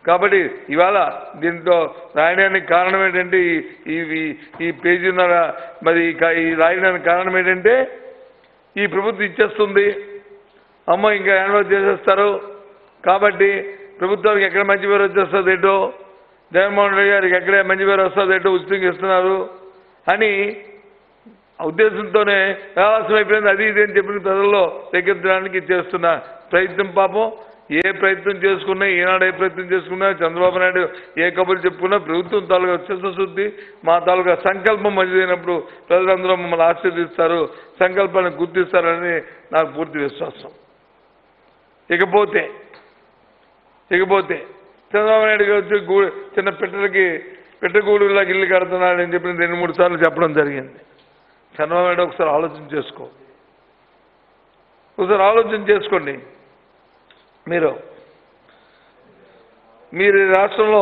కాబట్టి ఇవాళ దీంట్లో రాయడానికి కారణం ఏంటంటే ఈ- ఈ ఈ- ఈ పేజీన్నర మరి ఈ కా- ఈ రాయడానికి కారణం ఏంటంటే ఈ ప్రభుత్వం ఇచ్చేస్తుంది అమ్మ ఇంకా యాన్యువల్ చేసేస్తారు కాబట్టి ప్రభుత్వానికి ఎక్కడ మంచి పేరు వచ్చేస్తుంది ఏంటో జగన్మోహన్ రెడ్డి గారికి ఎక్కడ మంచి పేరు వస్తుంది ఏంటో ఉచితంగా ఇస్తున్నారు అని ఆ ఉద్దేశంతోనే ఆలస్యం అయిపోయింది అది ఇది అని చెప్పిన ప్రజల్లో లెక్కించడానికి చేస్తున్న ప్రయత్నం పాపం ఏ ప్రయత్నం చేసుకున్నా ఈనాడు ఏ ప్రయత్నం చేసుకున్నా చంద్రబాబు నాయుడు ఏ కబుర్లు చెప్పుకున్నా ప్రభుత్వం తాలూకా చిత్తశుద్ధి మా తాలూకా సంకల్పం మంచిదైనప్పుడు ప్రజలందరూ మమ్మల్ని ఆశీర్దిస్తారు సంకల్పాన్ని గుర్తిస్తారని నాకు పూర్తి విశ్వాసం ఇకపోతే ఇకపోతే చంద్రబాబు నాయుడు గారు వచ్చి గూ చిన్న పెట్టలకి పెట్టగూడులాగా ఇల్లు కడుతున్నాడని చెప్పి రెండు మూడు సార్లు చెప్పడం జరిగింది చంద్రబాబు నాయుడు ఒకసారి ఆలోచన చేసుకో ఒకసారి ఆలోచన చేసుకోండి మీరు మీరు ఈ రాష్ట్రంలో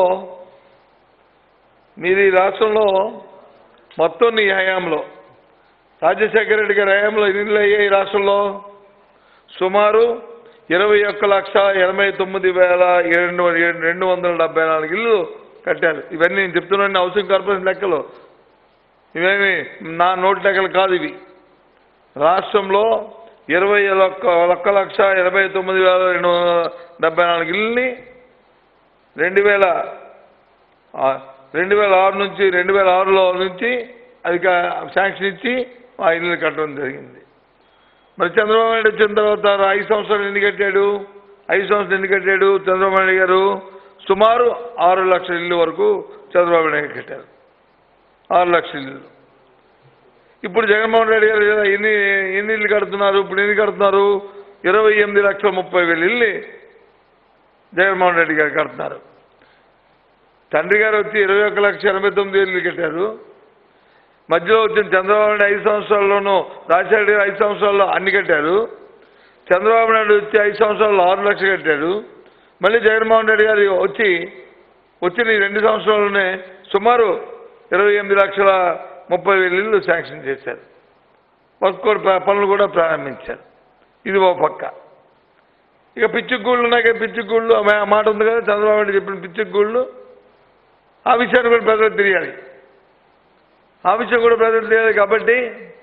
మీరు ఈ రాష్ట్రంలో మొత్తం నీ హయాంలో రాజశేఖర రెడ్డి గారి హయాంలో ఎన్ని ఇళ్ళు అయ్యాయి ఈ రాష్ట్రంలో సుమారు ఇరవై ఒక్క లక్ష ఎనభై తొమ్మిది వేల రెండు రెండు వందల డెబ్బై నాలుగు ఇళ్ళు కట్టారు ఇవన్నీ నేను చెప్తున్నాను హౌసింగ్ కార్పొరేషన్ లెక్కలు ఇవేమి నా నోటి లెక్కలు కాదు ఇవి రాష్ట్రంలో ఇరవై ఒక్క ఒక్క లక్ష ఎనభై తొమ్మిది వేల రెండు వందల డెబ్బై నాలుగు ఇళ్ళని రెండు వేల ఆ, రెండు వేల ఆరు నుంచి రెండు వేల ఆరులో నుంచి అది కా- శాంక్షన్ ఇచ్చి ఆ ఇల్లు కట్టడం జరిగింది మరి చంద్రబాబు నాయుడు వచ్చిన తర్వాత ఐదు సంవత్సరాలు ఎన్ని కట్టాడు ఐదు సంవత్సరాలు ఎన్ని కట్టాడు చంద్రబాబు నాయుడు గారు సుమారు ఆరు లక్షల ఇల్లు వరకు చంద్రబాబు నాయుడు కట్టారు ఆరు లక్షల ఇల్లు ఇప్పుడు జగన్మోహన్ రెడ్డి గారు ఎన్ని ఎన్ని ఇల్లు కడుతున్నారు ఇప్పుడు ఎన్ని కడుతున్నారు ఇరవై ఎనిమిది లక్షల ముప్పై వేలు ఇల్లు జగన్మోహన్ రెడ్డి గారు కడుతున్నారు తండ్రి గారు వచ్చి ఇరవై ఒక్క లక్ష ఎనభై తొమ్మిది వేలు కట్టారు మధ్యలో వచ్చిన చంద్రబాబు నాయుడు ఐదు సంవత్సరాల్లోనూ రాజశేఖర గారు ఐదు సంవత్సరాల్లో అన్ని కట్టారు చంద్రబాబు నాయుడు వచ్చి ఐదు సంవత్సరాల్లో ఆరు లక్షలు కట్టాడు మళ్ళీ జగన్మోహన్ రెడ్డి గారు వచ్చి వచ్చిన ఈ రెండు సంవత్సరాల్లోనే సుమారు ఇరవై ఎనిమిది లక్షల ముప్పై వేల ఇళ్ళు శాంక్షన్ చేశారు వర్క్ కూడా ప్రా- పనులు కూడా ప్రారంభించారు ఇది ఓ పక్క ఇక పిచ్చిగూళ్ళు ఉన్నాయి కదా పిచ్చిగూళ్ళు ఆ మా- మాట ఉంది కదా చంద్రబాబు నాయుడు చెప్పిన పిచ్చిగూళ్ళు ఆ విషయాన్ని కూడా ప్రజలకు తెలియాలి ఆ విషయం కూడా ప్రజలకు తెలియాలి కాబట్టి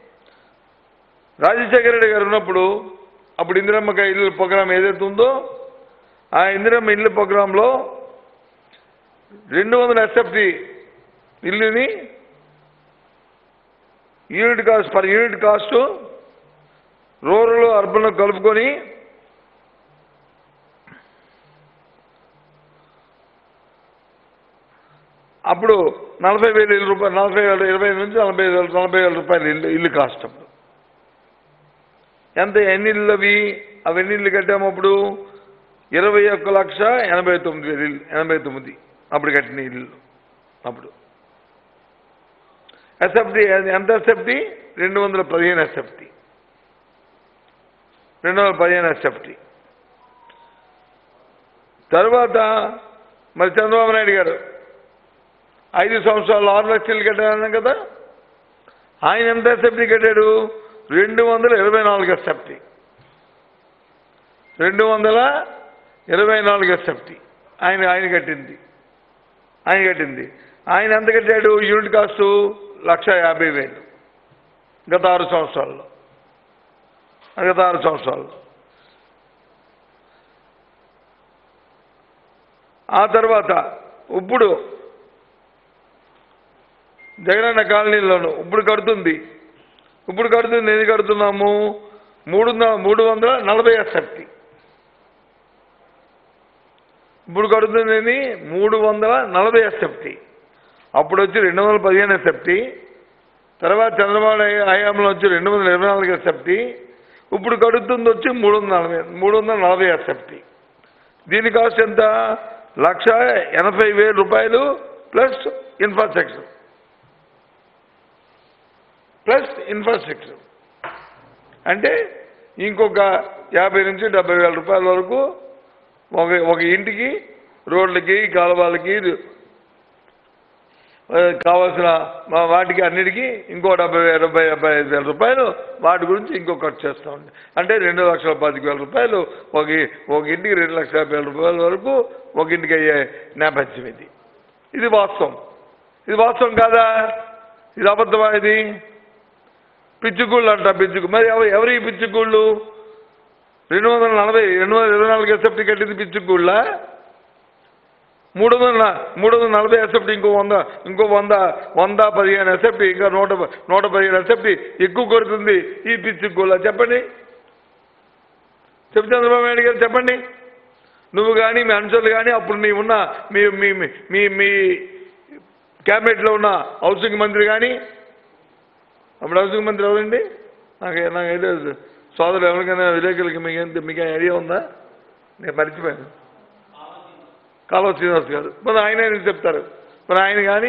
రాజశేఖర రెడ్డి గారు ఉన్నప్పుడు అప్పుడు ఇందిరమ్మ ఇల్లు ప్రోగ్రాం ఏదైతే ఉందో ఆ ఇందిరమ్మ ఇల్లు ప్రోగ్రాంలో రెండు వందల ఎస్ఎఫ్టీ ఇల్లుని unit cost per unit cost rural urban కలుపుకొని అప్పుడు నలభై వేల ఇల్లు రూపాయలు నలభై వేల ఇరవై ఐదు నుంచి నలభై వేల నలభై వేల రూపాయలు ఇల్లు ఇల్లు కాస్ట్ అప్పుడు ఎంత ఎన్ని ఇల్లు అవి అవి ఎన్ని ఇల్లు కట్టాము అప్పుడు ఇరవై ఒక్క లక్ష ఎనభై తొమ్మిది వేలు ఇల్లు ఎనభై తొమ్మిది అప్పుడు కట్టిన ఇల్లు అప్పుడు ఎస్ఎఫ్టీ ఎంత ఎస్ఎఫ్టీ రెండు వందల పదిహేను ఎస్ఎఫ్టీ రెండు వందల పదిహేను ఎస్ఎఫ్టీ తర్వాత మరి చంద్రబాబు నాయుడు గారు ఐదు సంవత్సరాలు ఆరు లక్షలు కట్టారన్నాం కదా ఆయన ఎంత ఎస్ఎఫ్టీ కట్టాడు రెండు వందల ఇరవై నాలుగు ఎస్ఎఫ్టీ రెండు వందల ఇరవై నాలుగు ఎస్ఎఫ్టీ ఆయన ఆయన కట్టింది ఆయన కట్టింది ఆయన ఎంత కట్టాడు యూనిట్ కాస్ట్ లక్ష యాభై వేలు గత ఆరు సంవత్సరాల్లో గత ఆరు సంవత్సరాల్లో ఆ తర్వాత ఇప్పుడు జగనన్న కాలనీలోను ఇప్పుడు కడుతుంది ఇప్పుడు కడుతుంది ఎన్ని కడుతున్నాము మూడు వందల మూడు వందల నలభై ఎస్ఎఫ్టీ ఇప్పుడు కడుతుంది మూడు వందల నలభై ఎస్ఎఫ్టీ అప్పుడు వచ్చి రెండు వందల పదిహేను ఎస్ఎఫ్టీ తర్వాత చంద్రబాబు నాయుడు హయాంలో వచ్చి రెండు వందల ఇరవై నాలుగు ఎస్ఎఫ్టీ ఇప్పుడు కడుతుంది వచ్చి మూడు వందల నలభై మూడు వందల నలభై ఎస్ఎఫ్టీ దీని కాస్ట్ ఎంత లక్ష ఎనభై వేల రూపాయలు ప్లస్ ఇన్ఫ్రాస్ట్రక్చర్ ప్లస్ ఇన్ఫ్రాస్ట్రక్చర్ అంటే ఇంకొక యాభై నుంచి డెబ్బై వేల రూపాయల వరకు ఒక ఒక ఇంటికి రోడ్లకి కాలువలకి ఆ, కావాల్సిన మా- వాటికి అన్నిటికీ ఇంకో డెబ్బై వేల డెబ్బై డెబ్బై ఐదు వేల రూపాయలు వాటి గురించి ఇంకో ఖర్చు చేస్తూ ఉంది అంటే రెండు లక్షల పాతిక వేల రూపాయలు ఒక ఒక ఇంటికి రెండు లక్షల యాభై వేల రూపాయల వరకు ఒక ఇంటికి అయ్యే నేపథ్యం ఇది ఇది వాస్తవం ఇది వాస్తవం కాదా ఇది అబద్ధమా ఇది పిచ్చుగుళ్ళు అంట పిచ్చుకు మరి ఎవ- ఎవరి పిచ్చుగుళ్ళు రెండు వందల నలభై రెండు వందల ఇరవై నాలుగు ఎస్ఎఫ్టీ కట్టింది పిచ్చుగుళ్ళ మూడు వందల న- మూడు వందల నలభై ఎస్ఎఫ్టీ ఇంకో వంద ఇంకో వంద వంద పదిహేను ఎస్ఎఫ్టీ ఇంకా నూట ప- నూట పదిహేను ఎస్ఎఫ్టీ ఎక్కువ కొడుతుంది ఈ పిచ్చుగుళ్ళ చెప్పండి చెప్పు చంద్రబాబు నాయుడు గారు చెప్పండి నువ్వు కానీ మీ అనుచరులు కానీ అప్పుడు నీ ఉన్న మీ మీ మీ- మీ మీ క్యాబినెట్లో ఉన్న హౌసింగ్ మంత్రి కానీ అప్పుడు హౌసింగ్ మంత్రి ఎవరండి నాకు నాకైతే సోదరులు ఎవరికైనా విలేకరులకి మీకు మీకు ఐడియా ఉందా నేను మర్చిపోయాను కాలువ శ్రీనివాస్ గారు మరి ఆయన ఎందుకు చెప్తారు మరి ఆయన కానీ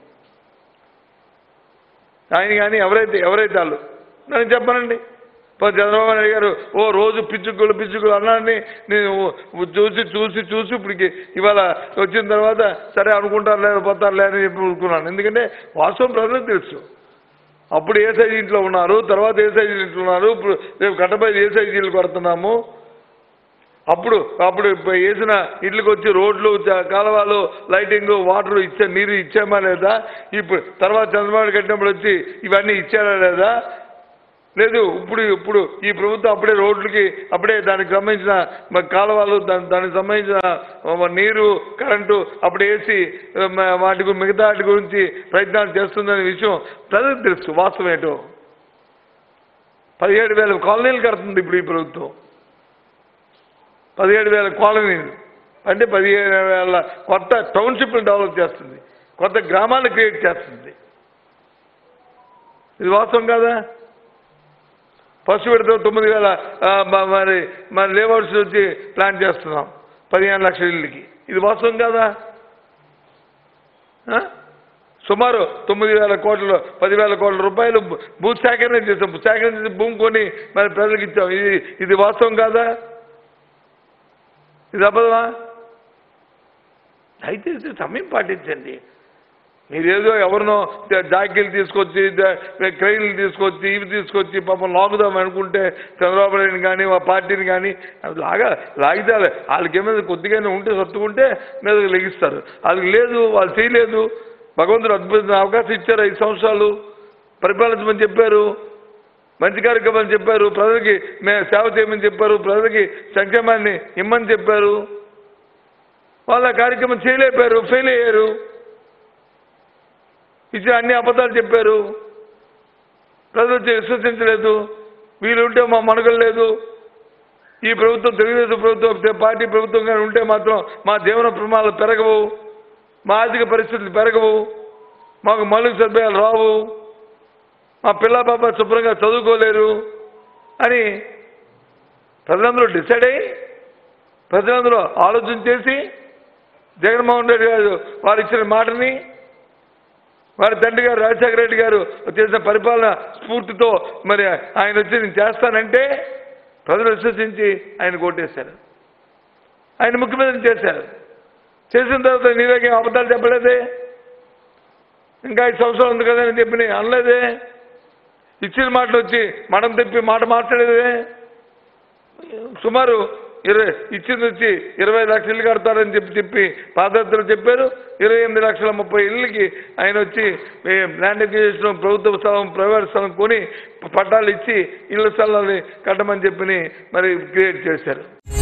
ఆయన కానీ ఎవరైతే ఎవరైతే వాళ్ళు నేను చెప్పానండి ఇప్పుడు చంద్రబాబు నాయుడు గారు ఓ రోజు పిచ్చుకులు పిచ్చుకులు అన్నాన్ని నేను చూసి చూసి చూసి ఇప్పటికి ఇవాళ వచ్చిన తర్వాత సరే అనుకుంటారు లేదు పోతారు లేదని చెప్పి అనుకున్నాను ఎందుకంటే వాస్తవం ప్రజలకు తెలుసు అప్పుడు ఏ సైజు ఇంట్లో ఉన్నారు తర్వాత ఏ సైజు ఇంట్లో ఉన్నారు ఇప్పుడు రేపు కట్టబై ఏ సైజీలు కొడుతున్నాము అప్పుడు అప్పుడు ఇప్పుడు వేసిన ఇళ్ళకి వచ్చి రోడ్లు చ- కాలువలు లైటింగ్ వాటర్ ఇచ్చా నీరు ఇచ్చామా లేదా ఇప్పుడు తర్వాత చంద్రబాబు కట్టినప్పుడు వచ్చి ఇవన్నీ ఇచ్చారా లేదా లేదు ఇప్పుడు ఇప్పుడు ఈ ప్రభుత్వం అప్పుడే రోడ్లకి అప్పుడే దానికి సంబంధించిన మ- కాలువలు దాని దానికి సంబంధించిన మ- నీరు కరెంటు అప్పుడు వేసి మ- వాటి గు- మిగతా వాటి గురించి ప్రయత్నాలు చేస్తుందనే విషయం ప్రజలకు తెలుసు వాస్తవం ఏంటో పదిహేడు వేల కాలనీలు కడుతుంది ఇప్పుడు ఈ ప్రభుత్వం పదిహేడు వేల కాలనీలు అంటే పదిహేడు వేల కొత్త టౌన్షిప్లు డెవలప్ చేస్తుంది కొత్త గ్రామాలు క్రియేట్ చేస్తుంది ఇది వాస్తవం కాదా ఫస్ట్ విడత తొమ్మిది వేల ఆ, మ- మరి మరి లేబర్స్ వచ్చి ప్లాన్ చేస్తున్నాం పదిహేను లక్షల ఇళ్ళకి ఇది వాస్తవం కాదా ఆ? సుమారు తొమ్మిది వేల కోట్ల పదివేల కోట్ల రూపాయలు భూ- భూ సేకరణ చేసాం సేకరణ చేసి భూమి కొని మరి ప్రజలకు ఇచ్చాం ఇది ఇది వాస్తవం కాదా ఇది అబద్ధమా దయచేసి సమయం పాటించండి మీరేదో ఎవరినో జా- జాకీలు తీసుకొచ్చి జా- క్రెయిన్లు తీసుకొచ్చి ఇవి తీసుకొచ్చి పాపం లాగుదాం అనుకుంటే చంద్రబాబు నాయుడు కానీ ఆ పార్టీని కానీ అవి లాగా లాగితే వాళ్ళ- వాళ్ళకి ఏమైనా కొద్దిగానే ఉంటే సర్దుకుంటే మీద లెగిస్తారు వాళ్ళకి లేదు వాళ్ళు చేయలేదు భగవంతుడు అద్భుతమైన అవకాశం ఇచ్చారు ఐదు సంవత్సరాలు పరిపాలించమని చెప్పారు మంచి కార్యక్రమాలు చెప్పారు ప్రజలకి మేము సేవ చేయమని చెప్పారు ప్రజలకి సంక్షేమాన్ని ఇమ్మని చెప్పారు వాళ్ళ కార్యక్రమం చేయలేపారు ఫెయిల్ అయ్యారు ఇచ్చిన అన్ని అబద్ధాలు చెప్పారు ప్రజలు వచ్చి విశ్వసించలేదు వీలుంటే మా మనుగలు లేదు ఈ ప్రభుత్వం తెలుగుదేశం ప్రభుత్వం తే- పార్టీ ప్రభుత్వం కానీ ఉంటే మాత్రం మా జీవన ప్రమాణాలు పెరగవు మా ఆర్థిక పరిస్థితులు పెరగవు మాకు మౌలిక సదుపాయాలు రావు మా పిల్ల పాప శుభ్రంగా చదువుకోలేరు అని ప్రజలందరూ డిసైడ్ అయ్యి ప్రజలందరూ ఆలోచన చేసి జగన్మోహన్ రెడ్డి గారు వారు ఇచ్చిన మాటని వారి తండ్రి గారు రాజశేఖర రెడ్డి గారు చేసిన పరిపాలన స్ఫూర్తితో మరి ఆయన వచ్చి నేను చేస్తానంటే ప్రజలు విశ్వసించి ఆయన కోటేశారు ఆయన ముఖ్యమంత్రిని చేశారు చేసిన తర్వాత నీవేకేం అబద్ధాలు చెప్పలేదే ఇంకా ఐదు సంవత్సరాలు ఉంది కదా అని చెప్పి నేను అనలేదే ఇచ్చిన మాటలు వచ్చి మనం తెప్పి మాట మాట్లాడేదే సుమారు ఇరవై ఇచ్చింది వచ్చి ఇరవై లక్షలు ఇల్లు కడతారని చెప్పి చెప్పి పాదయాత్రలు చెప్పారు ఇరవై ఎనిమిది లక్షల ముప్పై ఇళ్ళకి ఆయన వచ్చి ఏ, ల్యాండ్ అక్విజిషన్ ప్రభుత్వ స్థలం ప్రైవేట్ స్థలం కొని పట్టాలు ఇచ్చి ఇళ్ళ స్థలాన్ని కట్టమని చెప్పి మరి క్రియేట్ చేశారు